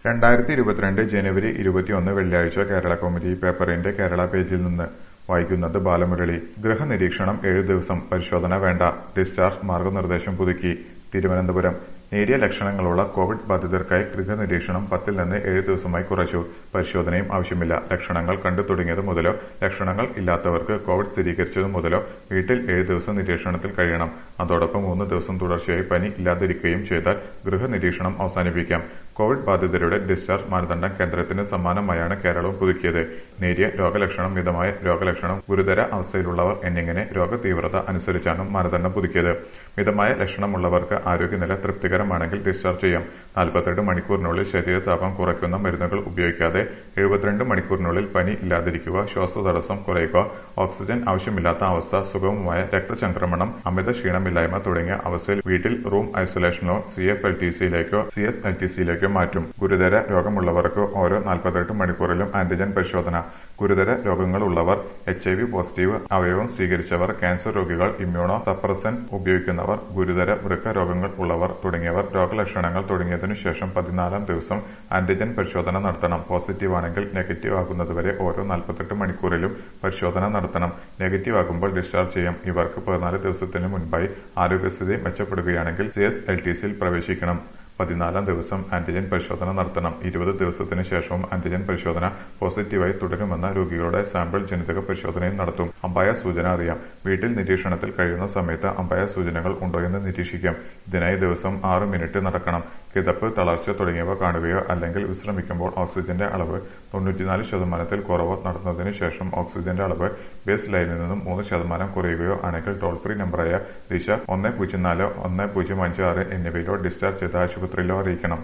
രണ്ടായിരത്തി ഇരുപത്തിരണ്ട് ജനുവരി ഇരുപത്തിയൊന്ന് വെള്ളിയാഴ്ച കേരള കൗമുദി പേപ്പറിന്റെ കേരള പേജിൽ നിന്ന് വായിക്കുന്നത് ബാലമുരളി ഗൃഹനിരീക്ഷണം ഏഴു ദിവസം പരിശോധന വേണ്ട ഡിസ്ചാർജ് മാർഗനിർദ്ദേശം പുതുക്കി തിരുവനന്തപുരം നേരിയ ലക്ഷണങ്ങളുള്ള കോവിഡ് ബാധിതർക്കായി ഗൃഹനിരീക്ഷണം പത്തിൽ നിന്ന് ഏഴ് ദിവസമായി കുറച്ചു പരിശോധനയും ആവശ്യമില്ല ലക്ഷണങ്ങൾ കണ്ടു തുടങ്ങിയത് മുതലോ ലക്ഷണങ്ങൾ ഇല്ലാത്തവർക്ക് കോവിഡ് സ്ഥിരീകരിച്ചതു മുതലോ വീട്ടിൽ ഏഴ് ദിവസം നിരീക്ഷണത്തിൽ കഴിയണം അതോടൊപ്പം മൂന്ന് ദിവസം തുടർച്ചയായി പനി ഇല്ലാതിരിക്കുകയും ചെയ്താൽ ഗൃഹനിരീക്ഷണം അവസാനിപ്പിക്കാം കോവിഡ് ബാധിതരുടെ ഡിസ്ചാർജ് മാനദണ്ഡം കേന്ദ്രത്തിന് സമാനമായാണ് കേരളവും പുതുക്കിയത് നേരിയ രോഗലക്ഷണം മിതമായ രോഗലക്ഷണം ഗുരുതര അവസ്ഥയിലുള്ളവർ എന്നിങ്ങനെ രോഗതീവ്രത അനുസരിച്ചാണ് മാനദണ്ഡം പുതുക്കിയത് മിതമായ ലക്ഷണമുള്ളവർക്ക് ആരോഗ്യനില തൃപ്തികരമാണെങ്കിൽ ഡിസ്ചാർജ് ചെയ്യാം നാൽപ്പത്തെട്ട് മണിക്കൂറിനുള്ളിൽ ശരീരതാപം കുറയ്ക്കുന്ന മരുന്നുകൾ ഉപയോഗിക്കാതെ എഴുപത്തിരണ്ട് മണിക്കൂറിനുള്ളിൽ പനി ഇല്ലാതിരിക്കുക ശ്വാസതടസ്സം കുറയുക ഓക്സിജൻ ആവശ്യമില്ലാത്ത അവസ്ഥ സുഗമമായ രക്തചംക്രമണം അമിത ക്ഷീണമില്ലായ്മ തുടങ്ങിയ അവസ്ഥയിൽ വീട്ടിൽ റൂം ഐസൊലേഷനോ സി എഫ് എൽ ടി സിയിലേക്കോ സി എസ് എൽ ടി സിയിലേക്കോ മാറ്റും ഗുരുതര രോഗമുള്ളവർക്ക് ഓരോ നാൽപ്പത്തെട്ട് മണിക്കൂറിലും ആന്റിജൻ പരിശോധന ഗുരുതര രോഗങ്ങളുള്ളവർ എച്ച് ഐ വി പോസിറ്റീവ് അവയവം സ്വീകരിച്ചവർ ക്യാൻസർ രോഗികൾ ഇമ്മ്യൂണോ സപ്രസൻ ഉപയോഗിക്കുന്നവർ ഗുരുതര വൃക്ക രോഗങ്ങൾ ഉള്ളവർ തുടങ്ങിയവർ രോഗലക്ഷണങ്ങൾ തുടങ്ങിയതിനു ശേഷം പതിനാലാം ദിവസം ആന്റിജൻ പരിശോധന നടത്തണം പോസിറ്റീവ് ആണെങ്കിൽ നെഗറ്റീവ് ആകുന്നതുവരെ ഓരോ നാൽപ്പത്തെട്ട് മണിക്കൂറിലും പരിശോധന നടത്തണം നെഗറ്റീവ് ആകുമ്പോൾ ഡിസ്ചാർജ് ചെയ്യാം ഇവർക്ക് പതിനാല് ദിവസത്തിന് മുൻപായി ആരോഗ്യസ്ഥിതി മെച്ചപ്പെടുകയാണെങ്കിൽ സി എസ് എൽ ടി സിയിൽ പ്രവേശിക്കണം പതിനാലാം ദിവസം ആന്റിജൻ പരിശോധന നടത്തണം ഇരുപത് ദിവസത്തിന് ശേഷവും ആന്റിജൻ പരിശോധന പോസിറ്റീവായി തുടരുമെന്ന രോഗികളുടെ സാമ്പിൾ ജനിതക പരിശോധനയും നടത്തും അമ്പായ സൂചന അറിയാം വീട്ടിൽ നിരീക്ഷണത്തിൽ കഴിയുന്ന സമയത്ത് അമ്പായ സൂചനകൾ ഉണ്ടോയെന്ന് നിരീക്ഷിക്കാം ഇതിനായി ദിവസം ആറ് മിനിറ്റ് നടക്കണം കിതപ്പ് തളർച്ച തുടങ്ങിയവ കാണുകയോ അല്ലെങ്കിൽ വിശ്രമിക്കുമ്പോൾ ഓക്സിജന്റെ അളവ് തൊണ്ണൂറ്റിനാല് ശതമാനത്തിൽ കുറവ് നടന്നതിന് ശേഷം ഓക്സിജന്റെ അളവ് ബേസ് ലൈനിൽ നിന്നും മൂന്ന് ശതമാനം കുറയുകയോ ആണെങ്കിൽ ടോൾ ഫ്രീ നമ്പറായ ദിശ ഒന്ന് പൂജ്യം നാല് ഒന്ന് പൂജ്യം അഞ്ച് ആറ് എന്നിവയിലോ ഡിസ്ചാർജ് ചെയ്ത ആശുപത്രിയിലോ അറിയിക്കണം